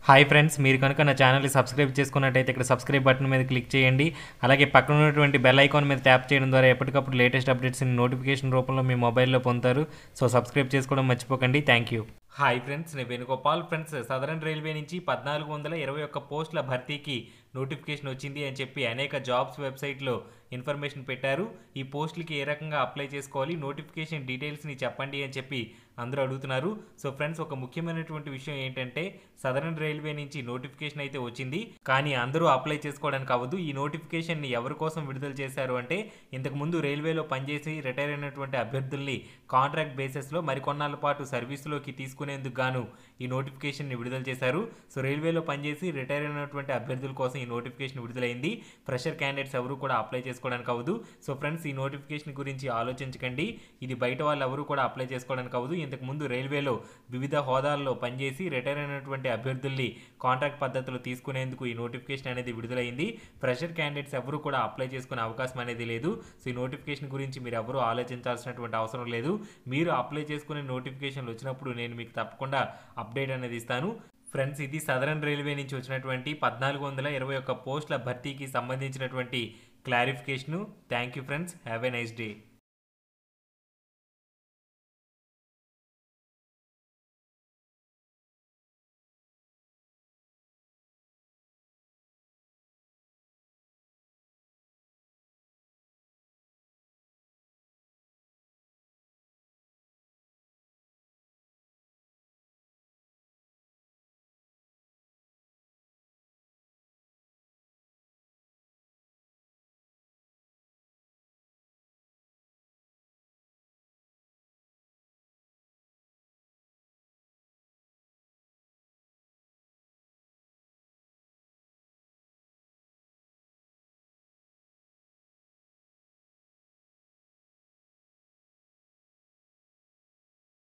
hi friends మీరు కనుక నా ఛానల్ని సబ్స్క్రైబ్ చేసుకున్నట్టయితే ఇక్కడ సబ్స్క్రైబ్ బటన్ మీద క్లిక్ చేయండి అలాగే పక్కన ఉన్నటువంటి బెల్ ఐకాన్ మీద ట్యాప్ చేయడం ద్వారా ఎప్పటికప్పుడు లేటెస్ట్ అప్డేట్స్ని నోటిఫికేషన్ రూపంలో మీ మొబైల్లో పొందుతారు సో సబ్స్క్రైబ్ చేసుకోవడం మర్చిపోకండి థ్యాంక్ యూ హాయ్ ఫ్రెండ్స్ నేను వేణుగోపాల్ ఫ్రెండ్స్ సదరన్ రైల్వే నుంచి పద్నాలుగు వందల ఇరవై ఒక్క పోస్టుల భర్తీకి నోటిఫికేషన్ వచ్చింది అని చెప్పి అనేక జాబ్స్ వెబ్సైట్లో ఇన్ఫర్మేషన్ పెట్టారు ఈ పోస్టులకి ఏ రకంగా అప్లై చేసుకోవాలి నోటిఫికేషన్ డీటెయిల్స్ని చెప్పండి అని చెప్పి అందరూ అడుగుతున్నారు సో ఫ్రెండ్స్ ఒక ముఖ్యమైనటువంటి విషయం ఏంటంటే సదరన్ రైల్వే నుంచి నోటిఫికేషన్ అయితే వచ్చింది కానీ అందరూ అప్లై చేసుకోవడానికి అవ్వదు ఈ నోటిఫికేషన్ని ఎవరి కోసం విడుదల చేశారు అంటే ఇంతకు ముందు రైల్వేలో పనిచేసి రిటైర్ అయినటువంటి అభ్యర్థుల్ని కాంట్రాక్ట్ బేసిస్లో మరికొన్నాళ్ళ పాటు సర్వీస్లోకి తీసుకునేందుకు గాను ఈ నోటిఫికేషన్ని విడుదల చేశారు సో రైల్వేలో పనిచేసి రిటైర్ అయినటువంటి అభ్యర్థుల కోసం ఈ నోటిఫికేషన్ విడుదలైంది ఫ్రెషర్ క్యాండిడేట్స్ ఎవరు కూడా అప్లై చేసుకోవడానికి అవ్వదు సో ఫ్రెండ్స్ ఈ నోటిఫికేషన్ గురించి ఆలోచించకండి ఇది బయట వాళ్ళు ఎవరు కూడా అప్లై చేసుకోవడానికి అవ్వదు ఇంతకు ముందు రైల్వేలో వివిధ హోదాల్లో పనిచేసి రిటైర్ అయినటువంటి అభ్యర్థుల్ని కాంట్రాక్ట్ పద్ధతిలో తీసుకునేందుకు ఈ నోటిఫికేషన్ అనేది విడుదలైంది ఫ్రెషర్ క్యాండిడేట్స్ ఎవరు కూడా అప్లై చేసుకునే అవకాశం అనేది లేదు సో ఈ నోటిఫికేషన్ గురించి మీరు ఎవరు ఆలోచించాల్సినటువంటి అవసరం లేదు మీరు అప్లై చేసుకునే నోటిఫికేషన్లు వచ్చినప్పుడు నేను మీకు తప్పకుండా అప్డేట్ అనేది ఇస్తాను ఫ్రెండ్స్ ఇది సదరన్ రైల్వే నుంచి వచ్చినటువంటి పద్నాలుగు వందల ఇరవై ఒక్క పోస్టుల భర్తీకి సంబంధించినటువంటి clarification thank you friends have a nice day